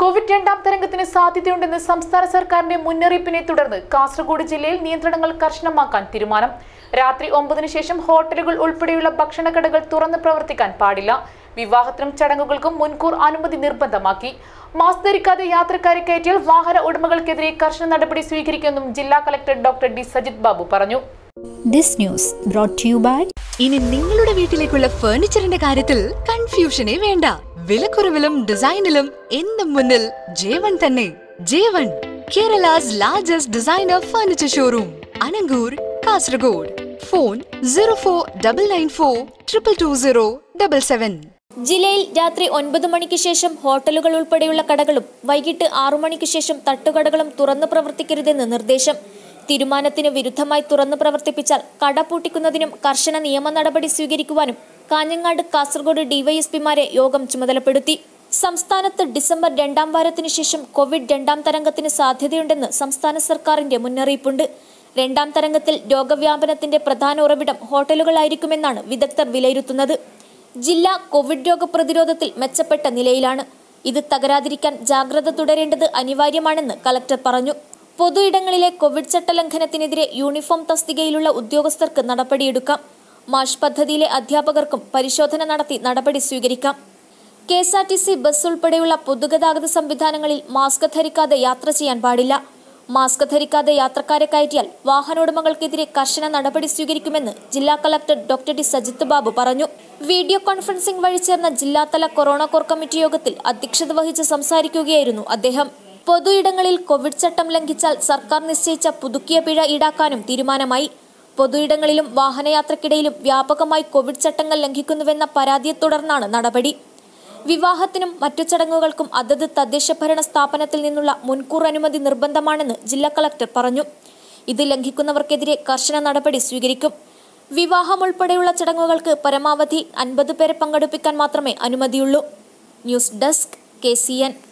Covid രണ്ടാം തരംഗത്തിന് സാധ്യതയുണ്ടെന്ന് സംസ്ഥാന സർക്കാരിന്റെ മുന്നറിയിപ്പിനെ തുടർന്ന് കാസർഗോഡ് ജില്ലയിൽ നിയന്ത്രണങ്ങൾ കർശനമാക്കാൻ തീരുമാനം രാത്രി ഒമ്പതിനു ശേഷം ഹോട്ടലുകൾ ഉൾപ്പെടെയുള്ള ഭക്ഷണക്കടകൾ തുറന്ന് പ്രവർത്തിക്കാൻ പാടില്ല വിവാഹത്തിനും ചടങ്ങുകൾക്കും മുൻകൂർ അനുമതി നിർബന്ധമാക്കി മാസ്ക് ധരിക്കാതെ യാത്രക്കാരെ കയറ്റിയാൽ വാഹന ഉടമകൾക്കെതിരെ കർശന നടപടി സ്വീകരിക്കുമെന്നും ജില്ലാ collector doctor D Sajith Babu പറഞ്ഞു This news brought to you by ഇനി നിങ്ങളുടെ വീട്ടിലേക്കുള്ള ഫർണിച്ചറിന്റെ കാര്യത്തിൽ കൺഫ്യൂഷനേ വേണ്ട വിലക്കുറവിലും ഡിസൈനിലും എന്നും മുന്നിൽ ജേവൺ തന്നെ Jevon Kerala's largest designer furniture showroom Anangoor Kasaragod phone zero four double nine four triple two zero double seven ജില്ലയിൽ രാത്രി ഒൻപത് മണിക്ക് ശേഷം ഹോട്ടലുകൾ ഉൾപ്പെടെയുള്ള കടകളും വൈകിട്ട് ആറു മണിക്ക് ശേഷം തട്ടുകടകളും തുറന്നു പ്രവർത്തിക്കരുതെന്ന് നിർദ്ദേശം തീരുമാനത്തിന് വിരുദ്ധമായി തുറന്നു പ്രവർത്തിപ്പിച്ചാൽ കട പൂട്ടിക്കുന്നതിനും കർശന നിയമ നടപടി സ്വീകരിക്കുവാനും കാഞ്ഞങ്ങാട് കാസർഗോഡ് ഡിവൈഎസ്പിമാരെ യോഗം ചുമതലപ്പെടുത്തി സംസ്ഥാനത്ത് ഡിസംബർ രണ്ടാം വാരത്തിനു ശേഷം കോവിഡ് രണ്ടാം തരംഗത്തിന് സാധ്യതയുണ്ടെന്ന് സംസ്ഥാന സർക്കാരിന്റെ മുന്നറിയിപ്പുണ്ട് രണ്ടാം തരംഗത്തിൽ രോഗവ്യാപനത്തിന്റെ പ്രധാന ഉറവിടം ഹോട്ടലുകളായിരിക്കുമെന്നാണ് വിദഗ്ധർ വിലയിരുത്തുന്നത് ജില്ല കോവിഡ് രോഗപ്രതിരോധത്തിൽ മെച്ചപ്പെട്ട നിലയിലാണ് ഇത് തകരാതിരിക്കാൻ ജാഗ്രത തുടരേണ്ടത് അനിവാര്യമാണെന്ന് കലക്ടർ പറഞ്ഞു പൊതു ഇടങ്ങളിലെ കോവിഡ് ചട്ടലംഘനത്തിനെതിരെ യൂണിഫോം തസ്തികയിലുള്ള ഉദ്യോഗസ്ഥർക്ക് നടപടിയെടുക്കാം മാഷ് പദ്ധതിയിലെ അധ്യാപകർക്കും പരിശോധന നടത്തി നടപടി സ്വീകരിക്കാം K S R T C bus ഉൾപ്പെടെയുള്ള പൊതുഗതാഗത സംവിധാനങ്ങളിൽ മാസ്ക് ധരിക്കാതെ യാത്ര ചെയ്യാൻ പാടില്ല മാസ്ക് ധരിക്കാതെ യാത്രക്കാരെ കയറ്റിയാൽ വാഹനോടമകൾക്കെതിരെ കർശന നടപടി സ്വീകരിക്കുമെന്ന് ജില്ലാ collector doctor T Sajith Babu പറഞ്ഞു വീഡിയോ കോൺഫറൻസിംഗ് വഴി ചേർന്ന ജില്ലാതല കൊറോണ കോർ കമ്മിറ്റി യോഗത്തിൽ അധ്യക്ഷത വഹിച്ച് സംസാരിക്കുകയായിരുന്നു അദ്ദേഹം പൊതു ഇടങ്ങളിൽ കോവിഡ് ചട്ടം ലംഘിച്ചാൽ സർക്കാർ നിശ്ചയിച്ച പുതുക്കിയ പിഴ ഈടാക്കാനും തീരുമാനമായി പൊതു ഇടങ്ങളിലും വാഹനയാത്രക്കിടയിലും വ്യാപകമായി കോവിഡ് ചട്ടങ്ങൾ ലംഘിക്കുന്നുവെന്ന പരാതിയെ തുടർന്നാണ് നടപടി വിവാഹത്തിനും മറ്റു ചടങ്ങുകൾക്കും അതത് തദ്ദേശ ഭരണ സ്ഥാപനത്തിൽ നിന്നുള്ള മുൻകൂർ അനുമതി നിർബന്ധമാണെന്ന് ജില്ലാ കളക്ടർ പറഞ്ഞു ഇത് ലംഘിക്കുന്നവർക്കെതിരെ കർശന നടപടി സ്വീകരിക്കും വിവാഹം ഉൾപ്പെടെയുള്ള ചടങ്ങുകൾക്ക് പരമാവധി അൻപത് പേരെ പങ്കെടുപ്പിക്കാൻ മാത്രമേ അനുമതിയുള്ളൂ ന്യൂസ് ഡെസ്ക് കെ